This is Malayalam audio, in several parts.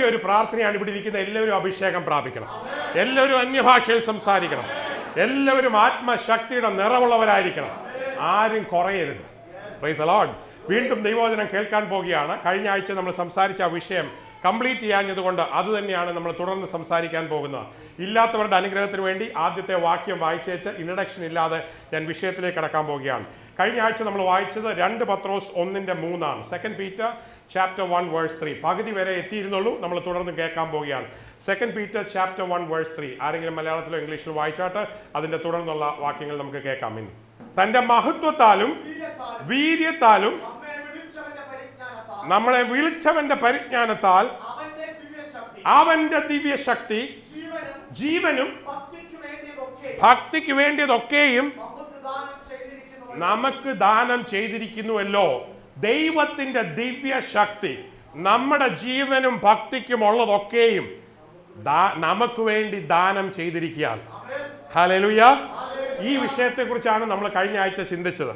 ഒരു പ്രാർത്ഥനയാണ് ഇവിടെ ഇരിക്കുന്ന എല്ലാവരും അഭിഷേകം പ്രാപിക്കണം എല്ലാവരും അന്യഭാഷയിൽ സംസാരിക്കണം എല്ലാവരും ആത്മശക്തിയുടെ നിറവുള്ളവരായിരിക്കണം ആരും കുറയരുത് പ്രൈസ് അലോഡ് വീണ്ടും ദൈവവചനം കേൾക്കാൻ പോകുകയാണ് കഴിഞ്ഞ ആഴ്ച നമ്മൾ സംസാരിച്ച ആ വിഷയം കംപ്ലീറ്റ് ചെയ്യാഞ്ഞതുകൊണ്ട് അത് തന്നെയാണ് നമ്മൾ തുടർന്ന് സംസാരിക്കാൻ പോകുന്നത് ഇല്ലാത്തവരുടെ അനുഗ്രഹത്തിന് വേണ്ടി ആദ്യത്തെ വാക്യം വായിച്ചേച്ച് ഇൻട്രഡക്ഷൻ ഇല്ലാതെ ഞാൻ വിഷയത്തിലേക്ക് കടക്കാൻ പോവുകയാണ് കഴിഞ്ഞ ആഴ്ച നമ്മൾ വായിച്ചത് രണ്ട് പത്രോസ് ഒന്നിന്റെ മൂന്നാണ് second Peter chapter one verse three പകുതി വരെ എത്തിയിരുന്നുള്ളൂ നമ്മൾ തുടർന്ന് കേൾക്കാൻ പോവുകയാണ് second Peter chapter one verse three ആരെങ്കിലും മലയാളത്തിലോ ഇംഗ്ലീഷിലോ വായിച്ചാട്ട് അതിന്റെ തുടർന്നുള്ള വാക്യങ്ങൾ നമുക്ക് കേൾക്കാം ഇന്ന് തന്റെ മഹത്വത്താലും വീര്യത്താലും വീര്യത്താലും നമ്മെ വിളിച്ചവന്റെ പരിജ്ഞാനത്താൽ നമ്മളെ വിളിച്ചവന്റെ പരിജ്ഞാനത്താൽ അവന്റെ ദിവ്യശക്തി അവന്റെ ദിവ്യശക്തി ജീവനും ജീവനും ഭക്തിക്ക് വേണ്ടിയതൊക്കെ ഭക്തിക്ക് വേണ്ടിയതൊക്കെയും നമുക്ക് ദാനം ചെയ്തിരിക്കുന്നു നമുക്ക് ദാനം ചെയ്തിരിക്കുന്നുവല്ലോ ദൈവത്തിന്റെ ദിവ്യശക്തി നമ്മുടെ ജീവനും ഭക്തിക്കും ഉള്ളതൊക്കെയും ദാ- നമുക്ക് വേണ്ടി ദാനം ചെയ്തിരിക്കുകയാണ് ഹല്ലേലൂയ ഈ വിഷയത്തെക്കുറിച്ചാണ് നമ്മൾ കഴിഞ്ഞ ആഴ്ച ചിന്തിച്ചത്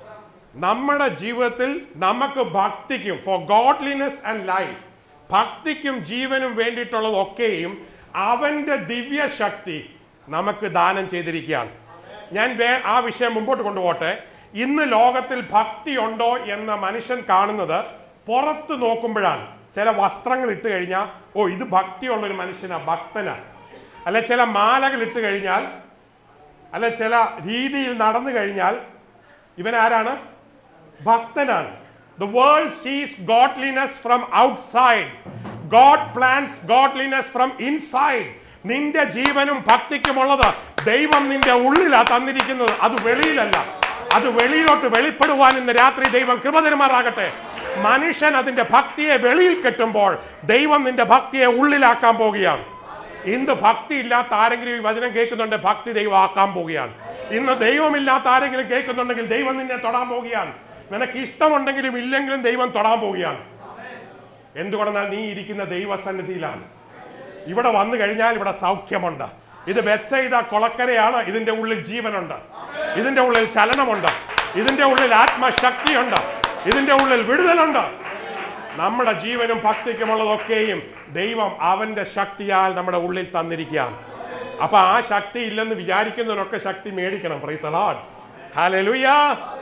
നമ്മുടെ ജീവിതത്തിൽ നമുക്ക് ഭക്തിക്കും ഫോർ ഗോഡ്ലിനെസ് ആൻഡ് ലൈഫ് ഭക്തിക്കും ജീവനും വേണ്ടിയിട്ടുള്ളതൊക്കെയും അവന്റെ ദിവ്യശക്തി നമുക്ക് ദാനം ചെയ്തിരിക്കുകയാണ് ഞാൻ വേ ആ വിഷയം മുമ്പോട്ട് കൊണ്ടുപോട്ടെ ഇന്ന് ലോകത്തിൽ ഭക്തി ഉണ്ടോ എന്ന് മനുഷ്യൻ കാണുന്നത് പുറത്ത് നോക്കുമ്പോഴാണ് ചില വസ്ത്രങ്ങൾ ഇട്ട് കഴിഞ്ഞാൽ ഓ ഇത് ഭക്തിയുള്ള ഒരു മനുഷ്യനാ ഭക്തനാ അല്ലെ ചില മാലകൾ ഇട്ട് കഴിഞ്ഞാൽ അല്ല ചില രീതിയിൽ നടന്നു കഴിഞ്ഞാൽ ഇവൻ ആരാണ് ഭക്തനാണ് the world sees godliness from outside God plans godliness from inside നിന്റെ ജീവനും ഭക്തിക്കുമുള്ളത് ദൈവം നിന്റെ ഉള്ളിലാ തന്നിരിക്കുന്നത് അത് വെളിയിലല്ല അത് വെളിയിലോട്ട് വെളിപ്പെടുവാൻ ഇന്ന് രാത്രി ദൈവം കൃപ തരുമാറാകട്ടെ മനുഷ്യൻ അതിന്റെ ഭക്തിയെ വെളിയിൽ കെട്ടുമ്പോൾ ദൈവം നിന്റെ ഭക്തിയെ ഉള്ളിലാക്കാൻ പോകുകയാണ് ഇന്ന് ഭക്തി ഇല്ലാത്ത ആരെങ്കിലും ഈ വചനം കേൾക്കുന്നുണ്ട് ഭക്തി ദൈവം ആക്കാൻ പോവുകയാണ് ഇന്ന് ദൈവമില്ലാത്ത ആരെങ്കിലും കേൾക്കുന്നുണ്ടെങ്കിൽ ദൈവം നിന്നെ തൊടാൻ പോവുകയാണ് നിനക്ക് ഇഷ്ടമുണ്ടെങ്കിലും ഇല്ലെങ്കിലും ദൈവം തൊടാൻ പോവുകയാണ് എന്തുകൊണ്ടെന്നാൽ നീ ഇരിക്കുന്ന ദൈവസന്നിധിയിലാണ് ഇവിടെ വന്നു കഴിഞ്ഞാൽ ഇവിടെ സൗഖ്യമുണ്ട് ഇത് ബെത്സൈത കൊളക്കരയാണ് ഇതിന്റെ ഉള്ളിൽ ജീവനുണ്ട് ഇതിന്റെ ഉള്ളിൽ ചലനമുണ്ട് ഇതിന്റെ ഉള്ളിൽ ആത്മശക്തിയുണ്ട് ഇതിന്റെ ഉള്ളിൽ വിടുതലുണ്ട് നമ്മുടെ ജീവനും ഭക്തിക്കുമുള്ളതൊക്കെയും ദൈവം അവന്റെ ശക്തിയാൽ നമ്മുടെ ഉള്ളിൽ തന്നിരിക്കുകയാണ് അപ്പൊ ആ ശക്തി ഇല്ലെന്ന് വിചാരിക്കുന്നവരൊക്കെ ശക്തി മേടിക്കണം പ്രൈസലാഡ് ഹാലലുയാ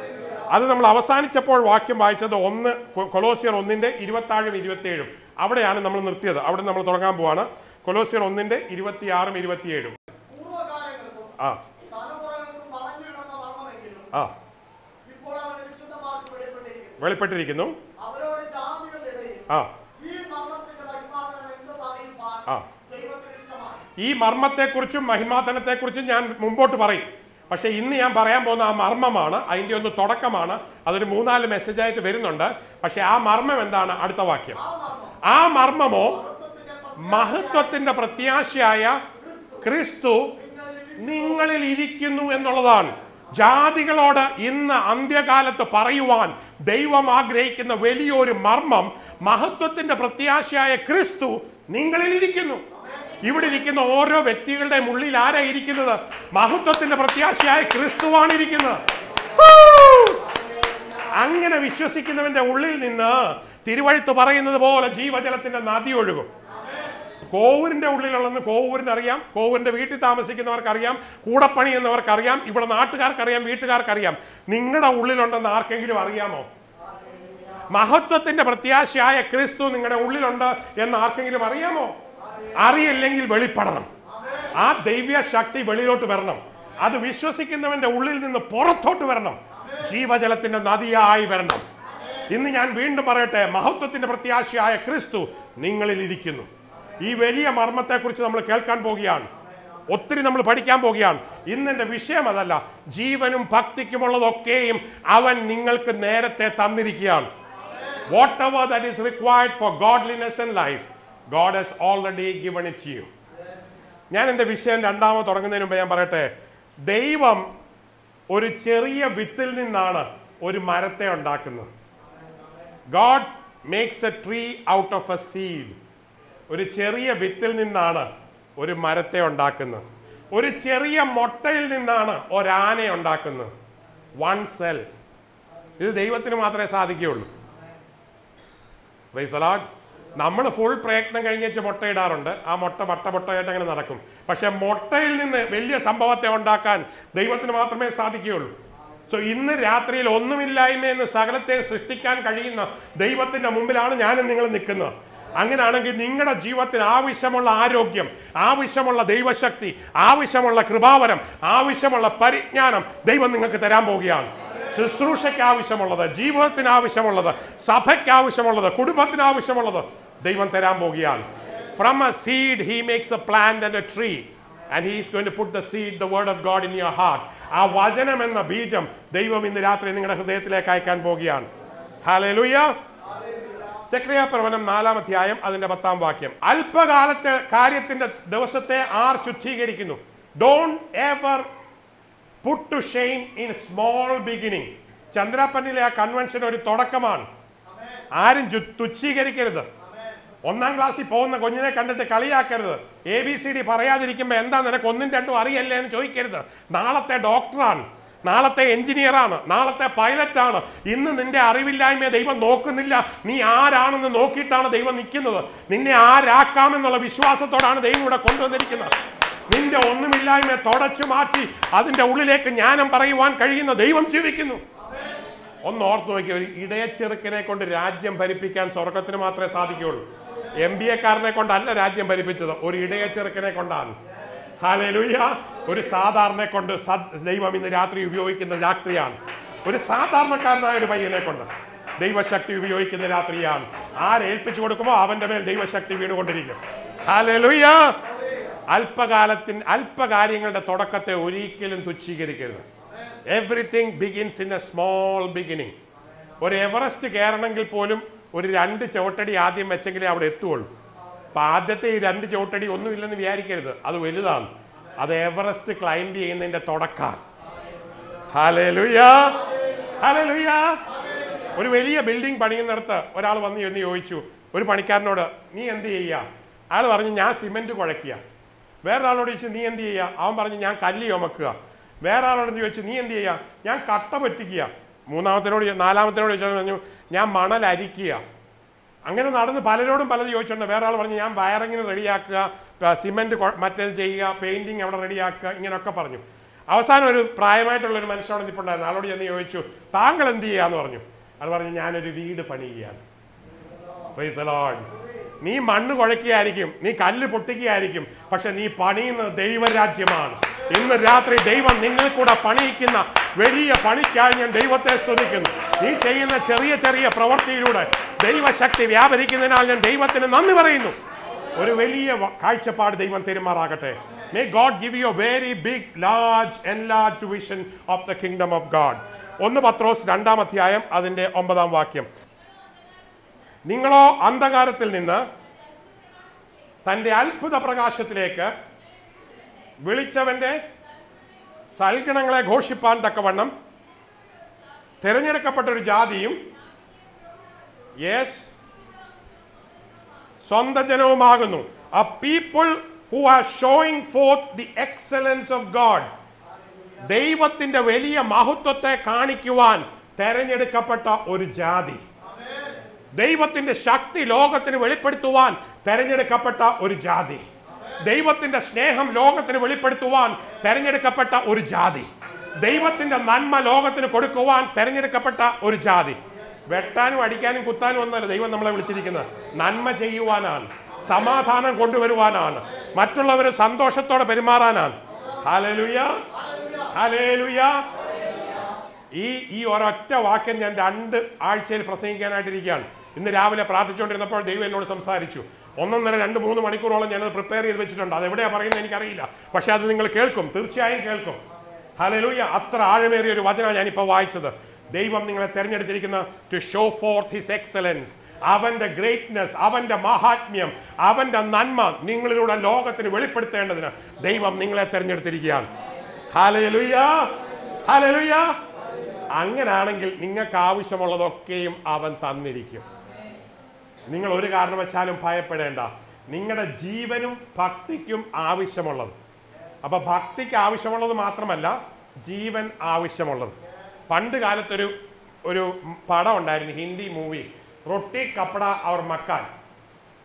അത് നമ്മൾ അവസാനിച്ചപ്പോൾ വാക്യം വായിച്ചത് ഒന്ന് കൊ- കൊലോസിയർ ഒന്നിന്റെ ഇരുപത്താഴും ഇരുപത്തിയേഴും അവിടെയാണ് നമ്മൾ നിർത്തിയത് അവിടെ നമ്മൾ തുടങ്ങാൻ പോവാണ് കൊലോസിയർ ഒന്നിന്റെ ഇരുപത്തിയാറും ഇരുപത്തിയേഴും പൂർവ്വകാലങ്ങൾക്കും ആ തലമുറകൾക്കും മറഞ്ഞിടുന്ന മർമ്മമെങ്കിലും ആ ഇപ്പോൾ അവന്റെ വിശുദ്ധമാർക്ക് വെളിപ്പെട്ടിരിക്കുന്നു വെളിപ്പെട്ടിരിക്കുന്നു അവരോട് ജാതികളുടെ ഇടയിൽ ആ ഈ മർമ്മത്തിന്റെ പരിപാലനം എന്തെന്ന് അറിയുവാൻ ആ. ദൈവത്തിന് ഇഷ്ടമാണ് ഈ മർമ്മത്തെക്കുറിച്ചും മഹിമാതനത്തെക്കുറിച്ചും ഞാൻ മുമ്പോട്ട് പറയും പക്ഷെ ഇന്ന് ഞാൻ പറയാൻ പോകുന്ന ആ മർമ്മമാണ് അതിന്റെ ഒന്ന് തുടക്കമാണ് അതൊരു മൂന്നാല് മെസ്സേജായിട്ട് വരുന്നുണ്ട് പക്ഷെ ആ മർമ്മം എന്താണ് അടുത്ത വാക്യം ആ മർമ്മം ആ മർമ്മമോ മഹത്വത്തിന്റെ മഹത്വത്തിന്റെ പ്രത്യാശയായ ക്രിസ്തു നിങ്ങളിൽ ഇരിക്കുന്നു എന്നുള്ളതാണ് ജാതികളോട് ഇന്ന് അന്ത്യകാലത്ത് പറയുവാൻ ദൈവം ആഗ്രഹിക്കുന്ന വലിയൊരു മർമ്മം മഹത്വത്തിന്റെ പ്രത്യാശയായ ക്രിസ്തു നിങ്ങളിൽ ഇരിക്കുന്നു ഇവിടെ ഇരിക്കുന്ന ഓരോ വ്യക്തികളുടെ ഉള്ളിൽ ആരാ ഇരിക്കുന്നത് മഹത്വത്തിന്റെ പ്രത്യാശയായ ക്രിസ്തുവാണ് ഇരിക്കുന്നത് Woo! അങ്ങനെ വിശ്വസിക്കുന്നവന്റെ ഉള്ളിൽ നിന്ന് തിരുവഴുത്ത് പറയുന്നത് പോലെ ജീവജലത്തിന്റെ നദി ഒഴുകും കോവൂരിന്റെ ഉള്ളിലുള്ളതെന്ന് കോവൂരിന് അറിയാം കോവൂരിന്റെ വീട്ടിൽ താമസിക്കുന്നവർക്ക് അറിയാം കൂടപ്പണി എന്നവർക്ക് അറിയാം ഇവിടെ നാട്ടുകാർക്ക് അറിയാം വീട്ടുകാർക്ക് അറിയാം നിങ്ങളുടെ ഉള്ളിലുണ്ടെന്ന് ആർക്കെങ്കിലും അറിയാമോ മഹത്വത്തിന്റെ പ്രത്യാശയായ ക്രിസ്തു നിങ്ങളുടെ ഉള്ളിലുണ്ട് എന്ന് ആർക്കെങ്കിലും അറിയാമോ അറിയില്ലെങ്കിൽ വെളിപ്പെടണം ആ ദൈവ്യ ശക്തി വെളിയിലോട്ട് വരണം അത് വിശ്വസിക്കുന്നവന്റെ ഉള്ളിൽ നിന്ന് പുറത്തോട്ട് വരണം ജീവജലത്തിന്റെ നദിയായി വരണം ഇന്ന് ഞാൻ വീണ്ടും പറയട്ടെ മഹത്വത്തിന്റെ പ്രത്യാശയായ ക്രിസ്തു നിങ്ങളിൽ ഇരിക്കുന്നു ഈ വലിയ മർമ്മത്തെക്കുറിച്ച് നമ്മൾ കേൾക്കാൻ പോകുകയാണ് ഒത്തിരി നമ്മൾ പഠിക്കാൻ പോകുകയാണ് ഇന്ന് എൻ്റെ വിഷയം അതല്ല ജീവനും ഭക്തിക്കുമുള്ളതൊക്കെയും അവൻ നിങ്ങൾക്ക് നേരത്തെ തന്നിരിക്കുകയാണ് whatever that is required for godliness and life God has already given it you ഞാൻ എൻ്റെ വിഷയം രണ്ടാമത് തുടങ്ങുന്നതിന് മുമ്പ് ഞാൻ പറയട്ടെ ദൈവം ഒരു ചെറിയ വിത്തിൽ നിന്നാണ് ഒരു മരത്തെ ഉണ്ടാക്കുന്നത് God makes a tree out of a seed ഒരു ചെറിയ വിത്തിൽ നിന്നാണ് ഒരു മരത്തെ ഉണ്ടാക്കുന്നത് ഒരു ചെറിയ മുട്ടയിൽ നിന്നാണ് ഒരാനെ ഉണ്ടാക്കുന്നത് വൺ സെൽ ഇത് ദൈവത്തിന് മാത്രമേ സാധിക്കുകയുള്ളൂ Praise the Lord. നമ്മൾ ഫുൾ പ്രയത്നം കഴിഞ്ഞേച്ച് മുട്ടയിടാറുണ്ട് ആ മുട്ട വട്ട മുട്ടയായിട്ട് അങ്ങനെ നടക്കും പക്ഷെ മുട്ടയിൽ നിന്ന് വലിയ സംഭവത്തെ ഉണ്ടാക്കാൻ ദൈവത്തിന് മാത്രമേ സാധിക്കുകയുള്ളൂ സോ ഇന്ന് രാത്രിയിൽ ഒന്നുമില്ലായ്മയെന്ന് സകലത്തെ സൃഷ്ടിക്കാൻ കഴിയുന്ന ദൈവത്തിന്റെ മുമ്പിലാണ് ഞാനും നിങ്ങൾ നിൽക്കുന്നത് അങ്ങനെയാണെങ്കിൽ നിങ്ങളുടെ ജീവിതത്തിന് ആവശ്യമുള്ള ആരോഗ്യം ആവശ്യമുള്ള ദൈവശക്തി ആവശ്യമുള്ള കൃപാവരം ആവശ്യമുള്ള പരിജ്ഞാനം ദൈവം നിങ്ങൾക്ക് തരാൻ പോവുകയാണ് ശുശ്രൂഷയ്ക്ക് ആവശ്യമുള്ളത് ജീവിതത്തിന് ആവശ്യമുള്ളത് സഭയ്ക്ക് ആവശ്യമുള്ളത് കുടുംബത്തിന് ആവശ്യമുള്ളത് ദൈവം തരാൻ പോവുകയാണ് from a seed he makes a plant and a tree and he is going to put the seed the word of God in your heart ആ വചനം എന്ന ബീജം ദൈവം ഇന്ന് രാത്രി നിങ്ങളുടെ ഹൃദയത്തിലേക്ക് അയക്കാൻ പോവുകയാണ് ഹാലലുയ്യ സെക്രിയ പ്രവനം നാലാം അധ്യായം അതിന്റെ പത്താം വാക്യം അല്പകാലത്തെ കാര്യത്തിന്റെ ദിവസത്തെ ആർ ശുദ്ധീകരിക്കുന്നു don't ever put to shame in small beginning ചന്ദ്രാപ്പന്നിലെ ആ കൺവെൻഷൻ ഒരു തുടക്കമാണ് ആരും ചു- തുച്ഛീകരിക്കരുത് ഒന്നാം ക്ലാസ്സിൽ പോകുന്ന കുഞ്ഞിനെ കണ്ടിട്ട് കളിയാക്കരുത് എ ബി സി ഡി പറയാതിരിക്കുമ്പോൾ എന്താ നിനക്ക് ഒന്നും രണ്ടും അറിയല്ലേ എന്ന് ചോദിക്കരുത് നാളത്തെ ഡോക്ടറാണ് നാളത്തെ എഞ്ചിനീയറാണ് നാളത്തെ പൈലറ്റാണ് ഇന്ന് നിന്റെ അറിവില്ലായ്മയെ ദൈവം നോക്കുന്നില്ല നീ ആരാണെന്ന് നോക്കിയിട്ടാണ് ദൈവം നിൽക്കുന്നത് നിന്നെ ആരാക്കാമെന്നുള്ള വിശ്വാസത്തോടാണ് ദൈവം ഇവിടെ കൊണ്ടുവന്നിരിക്കുന്നത് നിന്റെ ഒന്നുമില്ലായ്മയെ തുടച്ചു മാറ്റി അതിന്റെ ഉള്ളിലേക്ക് ജ്ഞാനം പറയുവാൻ കഴിയുന്ന ദൈവം ജീവിക്കുന്നു ഒന്ന് ഓർത്ത് നോക്കി ഒരു ഇടയച്ചെറുക്കനെ കൊണ്ട് രാജ്യം ഭരിപ്പിക്കാൻ സ്വർഗത്തിന് മാത്രമേ സാധിക്കുകയുള്ളൂ എം ബി എക്കാരനെ കൊണ്ടല്ല രാജ്യം ഭരിപ്പിച്ചത് ഒരു ഇടയച്ചെറുക്കനെ കൊണ്ടാണ് ഹാലേലുയ്യ ഒരു സാധാരണ കൊണ്ട് സദ് ദൈവം ഇന്ന് രാത്രി ഉപയോഗിക്കുന്ന രാത്രിയാണ് ഒരു സാധാരണക്കാരനായ ഒരു പയ്യനെ കൊണ്ട് ദൈവശക്തി ഉപയോഗിക്കുന്ന രാത്രിയാണ് ആരേൽപ്പിച്ചു കൊടുക്കുമ്പോൾ അവന്റെ മേൽ ദൈവശക്തി വീണുകൊണ്ടിരിക്കും ഹാലേലുയ്യ അല്പകാലത്തിന് അല്പകാര്യങ്ങളുടെ തുടക്കത്തെ ഒരിക്കലും തുച്ഛീകരിക്കരുത് everything begins in a small beginning ഒരു എവറസ്റ്റ് കയറണമെങ്കിൽ പോലും ഒരു രണ്ട് ചുവട്ടടി ആദ്യം വെച്ചെങ്കിലേ അവിടെ എത്തുള്ളൂ അപ്പൊ ആദ്യത്തെ ഈ രണ്ട് ചുവട്ടടി ഒന്നുമില്ലെന്ന് വിചാരിക്കരുത് അത് വലുതാണ് അത് എവറസ്റ്റ് ക്ലൈംബ് ചെയ്യുന്നതിന്റെ തുടക്കമാണ് ഹല്ലേലൂയ ഹല്ലേലൂയ ഒരു വലിയ ബിൽഡിംഗ് പണിയുന്നിടത്ത് ഒരാൾ വന്ന് എന്ന് ചോദിച്ചു ഒരു പണിക്കാരനോട് നീ എന്ത് ചെയ്യുക അയാൾ പറഞ്ഞു ഞാൻ സിമെന്റ് കുഴയ്ക്കുക വേറൊരാളോട് ചോദിച്ചു നീ എന്ത് ചെയ്യുക അവൻ പറഞ്ഞു ഞാൻ കല്ല് ചുമക്കുക വേറെ ആളോട് ചോദിച്ചു നീ എന്ത് ചെയ്യുക ഞാൻ കട്ട പറ്റിക്കുക മൂന്നാമത്തിനോട് ചോ- നാലാമത്തിനോട് ചോദിച്ചാൽ പറഞ്ഞു ഞാൻ മണൽ അരിക്കുക അങ്ങനെ നടന്ന് പലരോടും പലത് ചോദിച്ചിട്ടുണ്ട് വേറെ ആൾ പറഞ്ഞു ഞാൻ വയറിങ്ങിന് റെഡിയാക്കുക സിമെന്റ് മറ്റേത് ചെയ്യുക പെയിന്റിങ് അവിടെ റെഡിയാക്കുക ഇങ്ങനെയൊക്കെ പറഞ്ഞു അവസാനം ഒരു പ്രായമായിട്ടുള്ള ഒരു മനുഷ്യനോട് നിൽപ്പുണ്ടായിരുന്നു ആളോട് ചെന്ന് ചോദിച്ചു താങ്കൾ എന്ത് ചെയ്യാന്ന് പറഞ്ഞു അത് പറഞ്ഞു ഞാനൊരു വീട് പണിയുകയാണ് Praise the Lord. നീ മണ്ണ് കുഴയ്ക്കുകയായിരിക്കും നീ കല്ല് പൊട്ടിക്കുകയായിരിക്കും പക്ഷെ നീ പണിയുന്നത് ദൈവരാജ്യമാണ് ഇന്ന് രാത്രി ദൈവം നിങ്ങൾ കൂടെ പണിയിക്കുന്ന വലിയ പണിക്കായി ഞാൻ ദൈവത്തെ സ്തുതിക്കുന്നു നീ ചെയ്യുന്ന ചെറിയ ചെറിയ പ്രവൃത്തിയിലൂടെ ദൈവശക്തി വ്യാപരിക്കുന്നതിനാൽ ഞാൻ ദൈവത്തിന് നന്ദി പറയുന്നു ഒരു വലിയ വ- കാഴ്ചപ്പാട് ദൈവം തെരുമാറാകട്ടെ may God give you very big large enlarge vision of the kingdom of God ഒന്ന് പത്രോസ് രണ്ടാം അധ്യായം അതിന്റെ ഒമ്പതാം വാക്യം നിങ്ങളോ അന്ധകാരത്തിൽ നിന്ന് തന്റെ അത്ഭുത പ്രകാശത്തിലേക്ക് വിളിച്ചവന്റെ സൽഗണങ്ങളെ ഘോഷിപ്പാൻ തക്കവണ്ണം തിരഞ്ഞെടുക്കപ്പെട്ട ഒരു ജാതിയും യെസ് സ്വന്തം ജനവുമാകുന്നു a people who are showing forth the excellence of God ദൈവത്തിന്റെ വലിയ മഹത്വത്തെ കാണിക്കുവാൻ തെരഞ്ഞെടുക്കപ്പെട്ട ഒരു ജാതി ദൈവത്തിന്റെ ശക്തി ലോകത്തിന് വെളിപ്പെടുത്തുവാൻ തെരഞ്ഞെടുക്കപ്പെട്ട ഒരു ജാതി ദൈവത്തിന്റെ സ്നേഹം ലോകത്തിന് വെളിപ്പെടുത്തുവാൻ തെരഞ്ഞെടുക്കപ്പെട്ട ഒരു ജാതി ദൈവത്തിന്റെ നന്മ ലോകത്തിന് കൊടുക്കുവാൻ തെരഞ്ഞെടുക്കപ്പെട്ട ഒരു ജാതി വെട്ടാനും അടിക്കാനും കുത്താനും ഒന്നല്ല ദൈവം നമ്മളെ വിളിച്ചിരിക്കുന്നത് നന്മ ചെയ്യുവാനാണ് സമാധാനം കൊണ്ടുവരുവാനാണ് മറ്റുള്ളവരെ സന്തോഷത്തോടെ പെരുമാറാനാണ് ഹാലേലുയ ഹാലേലുയ ഈ ഈ ഒരൊറ്റ വാക്യം ഞാൻ രണ്ട് ആഴ്ചയിൽ പ്രസംഗിക്കാനായിട്ടിരിക്കുകയാണ് ഇന്ന് രാവിലെ പ്രാർത്ഥിച്ചുകൊണ്ടിരുന്നപ്പോൾ ദൈവം എന്നോട് സംസാരിച്ചു ഒന്നൊന്നര രണ്ട് മൂന്ന് മണിക്കൂറോളം ഞാനത് പ്രിപ്പയർ ചെയ്ത് വെച്ചിട്ടുണ്ട് അത് എവിടെയാ പറയുന്നത് എനിക്കറിയില്ല പക്ഷെ അത് നിങ്ങൾ കേൾക്കും തീർച്ചയായും കേൾക്കും ഹലലൂയ അത്ര ആഴമേറിയ ഒരു വചനമാണ് ഞാനിപ്പോൾ വായിച്ചത് ദൈവം നിങ്ങളെ തെരഞ്ഞെടുത്തിരിക്കുന്ന to show forth his excellence അവന്റെ ഗ്രേറ്റ്നെസ് അവന്റെ മഹാത്മ്യം അവന്റെ നന്മ നിങ്ങളിലൂടെ ലോകത്തിന് വെളിപ്പെടുത്തേണ്ടതിന് ദൈവം നിങ്ങളെ തെരഞ്ഞെടുത്തിരിക്കുകയാണ് ഹാലലുയ ഹാലലുയ അങ്ങനാണെങ്കിൽ നിങ്ങൾക്ക് ആവശ്യമുള്ളതൊക്കെയും അവൻ തന്നിരിക്കും നിങ്ങൾ ഒരു കാരണവശാലും ഭയപ്പെടേണ്ട നിങ്ങളുടെ ജീവനും ഭക്തിക്കും ആവശ്യമുള്ളത് അപ്പൊ ഭക്തിക്ക് ആവശ്യമുള്ളത് മാത്രമല്ല ജീവൻ ആവശ്യമുള്ളത് പണ്ട് കാലത്തൊരു ഒരു പടം ഉണ്ടായിരുന്നു ഹിന്ദി മൂവി റൊട്ടി കപ്പട അവർ മക്കാൻ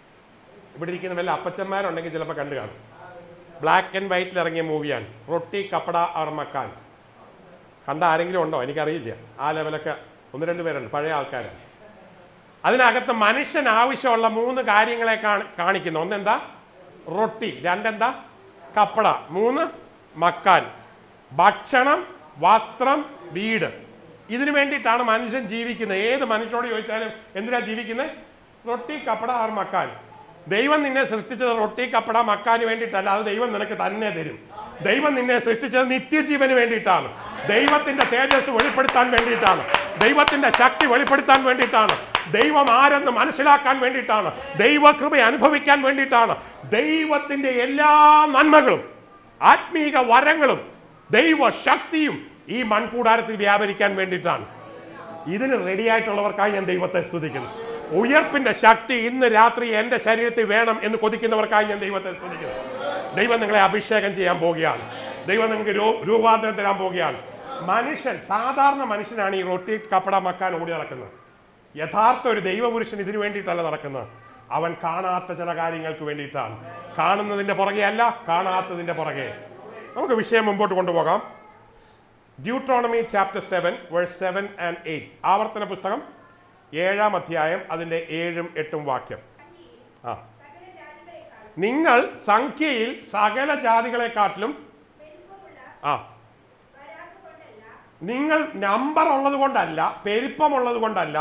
ഇവിടെ ഇരിക്കുന്ന വല്ല അപ്പച്ചന്മാരുണ്ടെങ്കിൽ ചിലപ്പോൾ കണ്ടു കാണും ബ്ലാക്ക് ആൻഡ് വൈറ്റിൽ ഇറങ്ങിയ മൂവിയാണ് റൊട്ടി കപ്പട അവർ മക്കാൻ കണ്ട ആരെങ്കിലും ഉണ്ടോ എനിക്കറിയില്ല ആ ലെവലൊക്കെ ഒന്ന് രണ്ട് പേരുണ്ട് പഴയ ആൾക്കാരാണ് അതിനകത്ത് മനുഷ്യൻ ആവശ്യമുള്ള മൂന്ന് കാര്യങ്ങളെ കാണി- കാണിക്കുന്നു ഒന്നെന്താ റൊട്ടി രണ്ടെന്താ കപ്പട മൂന്ന് മക്കാൻ ഭക്ഷണം വസ്ത്രം വീട് ഇതിനു വേണ്ടിയിട്ടാണ് മനുഷ്യൻ ജീവിക്കുന്നത് ഏത് മനുഷ്യനോട് ചോദിച്ചാലും എന്തിനാ ജീവിക്കുന്നത് റൊട്ടി കപ്പട ആർ മക്കാൻ ദൈവം നിന്നെ സൃഷ്ടിച്ചത് റൊട്ടി കപ്പട മക്കാന് വേണ്ടിയിട്ടല്ല അത് ദൈവം നിനക്ക് തന്നെ തരും ദൈവം നിന്നെ സൃഷ്ടിച്ചത് നിത്യജീവന് വേണ്ടിയിട്ടാണ് ദൈവത്തിന്റെ തേജസ് വെളിപ്പെടുത്താൻ വേണ്ടിയിട്ടാണ് ദൈവത്തിന്റെ ശക്തി വെളിപ്പെടുത്താൻ വേണ്ടിയിട്ടാണ് ദൈവം ആരെന്ന് മനസ്സിലാക്കാൻ വേണ്ടിയിട്ടാണ് ദൈവകൃപ അനുഭവിക്കാൻ വേണ്ടിയിട്ടാണ് ദൈവത്തിന്റെ എല്ലാ നന്മകളും ആത്മീക വരങ്ങളും ദൈവശക്തിയും ഈ മൺകൂടാരത്തിൽ വ്യാപരിക്കാൻ വേണ്ടിയിട്ടാണ് ഇതിന് റെഡി ആയിട്ടുള്ളവർക്കായി ഞാൻ ദൈവത്തെ സ്തുതിക്കുന്നു ഉയർപ്പിന്റെ ശക്തി ഇന്ന് രാത്രി എന്റെ ശരീരത്തിൽ വേണം എന്ന് കൊതിക്കുന്നവർക്കായി ഞാൻ ദൈവത്തെ സ്തുതിക്കുന്നു ദൈവം നിങ്ങളെ അഭിഷേകം ചെയ്യാൻ പോവുകയാണ് ദൈവം നിങ്ങൾക്ക് രൂ- രൂപാന്തരം തരാൻ പോവുകയാണ് മനുഷ്യൻ സാധാരണ മനുഷ്യനാണ് ഈ റൊട്ടി കപ്പട മക്കാൻ ഓടി നടക്കുന്നത് യഥാർത്ഥ ഒരു ദൈവപുരുഷൻ ഇതിനു വേണ്ടിയിട്ടല്ല നടക്കുന്നത് അവൻ കാണാത്ത ചില കാര്യങ്ങൾക്ക് വേണ്ടിയിട്ടാണ് കാണുന്നതിന്റെ പുറകെ അല്ല കാണാത്തതിന്റെ പുറകെ നമുക്ക് വിഷയം മുമ്പോട്ട് കൊണ്ടുപോകാം Deuteronomy chapter seven verse seven and eight ആവർത്തന പുസ്തകം ഏഴാം അധ്യായം അതിന്റെ ഏഴും എട്ടും വാക്യം ആ സകല ജാതികളെക്കാൾ നിങ്ങൾ സംഖ്യയിൽ സകല ജാതികളെക്കാട്ടിലും പെരുപ്പമുള്ള ആ വരാക്ക് കൊണ്ടല്ല നിങ്ങൾ നമ്പർ ഉള്ളത് കൊണ്ടല്ല പെരുപ്പമുള്ളത് കൊണ്ടല്ല